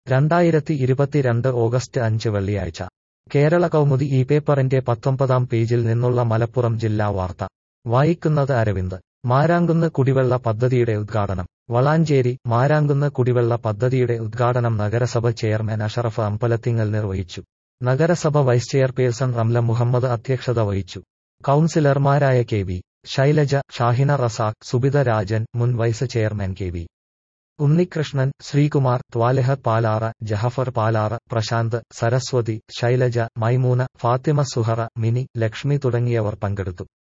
രണ്ടായിരത്തി ഇരുപത്തിരണ്ട് ഓഗസ്റ്റ് അഞ്ച് വെള്ളിയാഴ്ച കേരള കൗമുദി ഈ പേപ്പറിന്റെ പത്തൊമ്പതാം പേജിൽ നിന്നുള്ള മലപ്പുറം ജില്ലാ വാർത്ത വായിക്കുന്നത് അരവിന്ദ് മാരാങ്കുന്ന് കുടിവെള്ള പദ്ധതിയുടെ ഉദ്ഘാടനം വളാഞ്ചേരി മാരാങ്കുന്ന് കുടിവെള്ള പദ്ധതിയുടെ ഉദ്ഘാടനം നഗരസഭ ചെയർമാൻ അഷറഫ് അമ്പലത്തിങ്ങൽ നിർവഹിച്ചു നഗരസഭ വൈസ് ചെയർപേഴ്സൺ റംല മുഹമ്മദ് അധ്യക്ഷത വഹിച്ചു കൌൺസിലർമാരായ കെ വി ശൈലജ ഷാഹിന റസാഖ് സുബിത രാജൻ മുൻ vice chairman K V Unnikrishnan Sreekumar Thwaleha Palara Jahafar Palara Prashanth Saraswathi Shailaja Maimoona Fathima Suhara Mini Lakshmi തുടങ്ങിയവർ പങ്കെടുത്തു